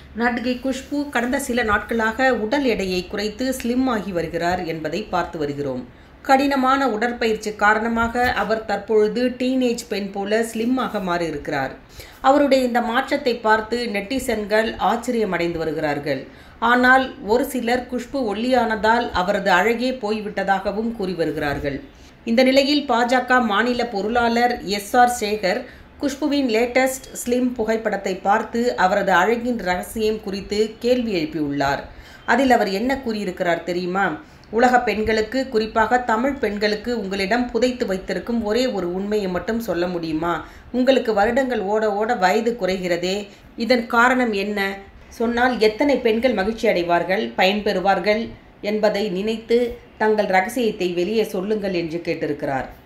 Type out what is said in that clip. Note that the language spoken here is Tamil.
நடிகை குஷ்பு கடந்த சில நாட்களாக உடல் எடையை குறைத்து ஸ்லிம் ஆகி வருகிறார் என்பதை பார்த்து வருகிறோம் கடினமான உடற்பயிற்சி காரணமாக அவர் தற்பொழுது டீனேஜ் பெண் போல ஸ்லிம்மாக மாறியிருக்கிறார் அவருடைய இந்த மாற்றத்தை பார்த்து நெட்டிசன்கள் ஆச்சரியமடைந்து வருகிறார்கள் ஆனால் ஒரு சிலர் குஷ்பு ஒல்லியானதால் அவரது அழகே போய்விட்டதாகவும் கூறி வருகிறார்கள் இந்த நிலையில் பாஜக மாநில பொருளாளர் எஸ் ஆர் சேகர் குஷ்புவின் லேட்டஸ்ட் ஸ்லிம் புகைப்படத்தை பார்த்து அவரது அழகின் ரகசியம் குறித்து கேள்வி எழுப்பியுள்ளார் அதில் அவர் என்ன கூறியிருக்கிறார் தெரியுமா உலக பெண்களுக்கு குறிப்பாக தமிழ் பெண்களுக்கு உங்களிடம் புதைத்து வைத்திருக்கும் ஒரே ஒரு உண்மையை மட்டும் சொல்ல முடியுமா உங்களுக்கு வருடங்கள் ஓட ஓட வயது குறைகிறதே இதன் காரணம் என்ன சொன்னால் எத்தனை பெண்கள் மகிழ்ச்சி அடைவார்கள் பயன்பெறுவார்கள் என்பதை நினைத்து தங்கள் ரகசியத்தை வெளியே சொல்லுங்கள் என்று கேட்டிருக்கிறார்